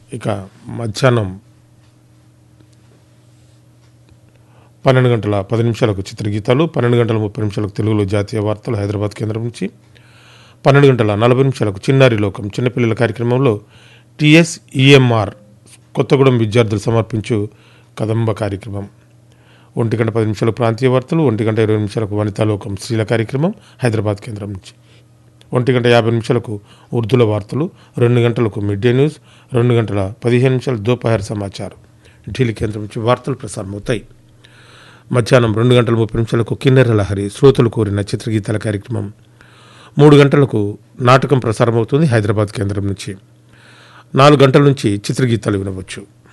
ఇక మధ్యాహ్నం పన్నెండు గంటల పది నిమిషాలకు చిత్రగీతాలు పన్నెండు గంటల ముప్పై నిమిషాలకు తెలుగులో జాతీయ వార్తలు హైదరాబాద్ కేంద్రం నుంచి పన్నెండు గంటల నలభై నిమిషాలకు చిన్నారి లోకం చిన్నపిల్లల కార్యక్రమంలో టిఎస్ ఈఎంఆర్ కొత్తగూడెం విద్యార్థులు సమర్పించు కదంబ కార్యక్రమం ఒంటి గంట పది నిమిషాలకు ప్రాంతీయ వార్తలు ఒంటి గంట ఇరవై నిమిషాలకు వనితాలోకం స్త్రీల కార్యక్రమం హైదరాబాద్ కేంద్రం నుంచి ఒంటి గంట యాభై నిమిషాలకు ఉర్దూల వార్తలు రెండు గంటలకు మిడ్ డే న్యూస్ రెండు గంటల పదిహేను నిమిషాలు దోపహర్ సమాచారం ఢిల్లీ కేంద్రం నుంచి వార్తలు ప్రసారమవుతాయి మధ్యాహ్నం రెండు గంటల ముప్పై నిమిషాలకు కిన్నెర లహరి శ్రోతలు కోరిన చిత్రగీతాల కార్యక్రమం మూడు గంటలకు నాటకం ప్రసారమవుతుంది హైదరాబాద్ కేంద్రం నుంచి నాలుగు గంటల నుంచి చిత్రగీతాలు వినవచ్చు